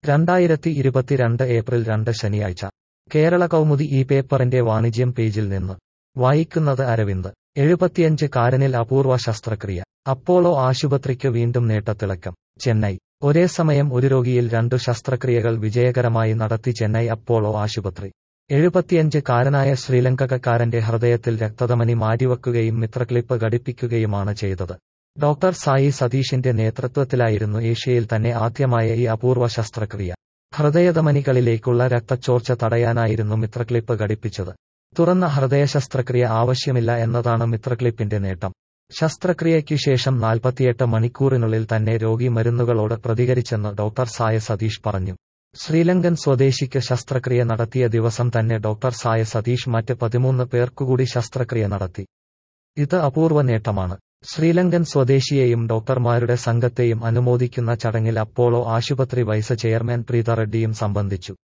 രണ്ടായിരത്തി ഇരുപത്തിരണ്ട് ഏപ്രിൽ രണ്ട് ശനിയാഴ്ച കേരള കൗമുദി ഈ പേപ്പറിന്റെ വാണിജ്യം പേജിൽ നിന്ന് വായിക്കുന്നത് അരവിന്ദ് എഴുപത്തിയഞ്ച് കാരനിൽ അപൂർവ ശസ്ത്രക്രിയ അപ്പോളോ ആശുപത്രിക്ക് വീണ്ടും നേട്ടത്തിളക്കം ചെന്നൈ ഒരേ സമയം ഒരു രോഗിയിൽ രണ്ടു ശസ്ത്രക്രിയകൾ വിജയകരമായി നടത്തി ചെന്നൈ അപ്പോളോ ആശുപത്രി എഴുപത്തിയഞ്ച് കാരനായ ശ്രീലങ്കക്കാരന്റെ ഹൃദയത്തിൽ രക്തധമനി മാറ്റിവെക്കുകയും മിത്രക്ലിപ്പ് ഘടിപ്പിക്കുകയുമാണ് ചെയ്തത് ഡോക്ടർ സായി സതീഷിന്റെ നേതൃത്വത്തിലായിരുന്നു ഏഷ്യയിൽ തന്നെ ആദ്യമായ ഈ അപൂർവ ശസ്ത്രക്രിയ ഹൃദയധമനികളിലേക്കുള്ള രക്തച്ചോർച്ച തടയാനായിരുന്നു മിത്രക്ലിപ്പ് ഘടിപ്പിച്ചത് തുറന്ന ഹൃദയ ശസ്ത്രക്രിയ ആവശ്യമില്ല എന്നതാണ് മിത്രക്ലിപ്പിന്റെ നേട്ടം ശസ്ത്രക്രിയയ്ക്കു ശേഷം നാൽപ്പത്തിയെട്ട് മണിക്കൂറിനുള്ളിൽ തന്നെ രോഗി മരുന്നുകളോട് പ്രതികരിച്ചെന്ന് ഡോക്ടർ സായ സതീഷ് പറഞ്ഞു ശ്രീലങ്കൻ സ്വദേശിക്ക് ശസ്ത്രക്രിയ നടത്തിയ ദിവസം തന്നെ ഡോക്ടർ സായ സതീഷ് മറ്റ് പതിമൂന്ന് പേർക്കുകൂടി ശസ്ത്രക്രിയ നടത്തി ഇത് അപൂർവ നേട്ടമാണ് ശ്രീലങ്കൻ സ്വദേശിയെയും ഡോക്ടർമാരുടെ സംഘത്തെയും അനുമോദിക്കുന്ന ചടങ്ങിൽ അപ്പോളോ ആശുപത്രി വൈസ് ചെയർമാൻ പ്രീത റെഡ്ഡിയും സംബന്ധിച്ചു